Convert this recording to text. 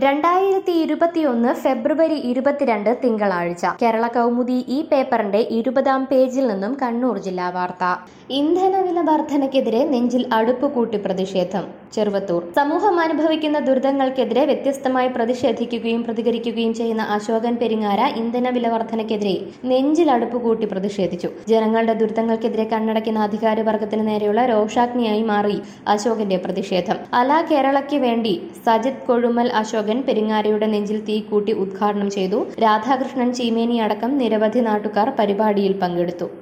രണ്ടായിരത്തി ഇരുപത്തിയൊന്ന് ഫെബ്രുവരി ഇരുപത്തിരണ്ട് തിങ്കളാഴ്ച കേരള കൗമുദി ഈ പേപ്പറിന്റെ ഇരുപതാം പേജിൽ നിന്നും കണ്ണൂർ ജില്ലാ വാർത്ത ഇന്ധനവില വർധനയ്ക്കെതിരെ നെഞ്ചിൽ അടുപ്പ് കൂട്ടി പ്രതിഷേധം ചെറുവത്തൂർ സമൂഹം അനുഭവിക്കുന്ന ദുരിതങ്ങൾക്കെതിരെ വ്യത്യസ്തമായി പ്രതിഷേധിക്കുകയും പ്രതികരിക്കുകയും ചെയ്യുന്ന അശോകൻ പെരിങ്ങാര ഇന്ധനവില വർധനയ്ക്കെതിരെ നെഞ്ചിൽ അടുപ്പ് കൂട്ടി പ്രതിഷേധിച്ചു ജനങ്ങളുടെ ദുരിതങ്ങൾക്കെതിരെ കണ്ണടയ്ക്കുന്ന അധികാരവർഗത്തിന് നേരെയുള്ള രോഷാഗ്നിയായി മാറി അശോകന്റെ പ്രതിഷേധം അല കേരളയ്ക്ക് വേണ്ടി സജിത് കൊഴുമൽ അശോകൻ പെരിങ്ങാരയുടെ നെഞ്ചിൽ തീ കൂട്ടി ഉദ്ഘാടനം ചെയ്തു രാധാകൃഷ്ണൻ ചീമേനി അടക്കം നിരവധി നാട്ടുകാർ പരിപാടിയിൽ പങ്കെടുത്തു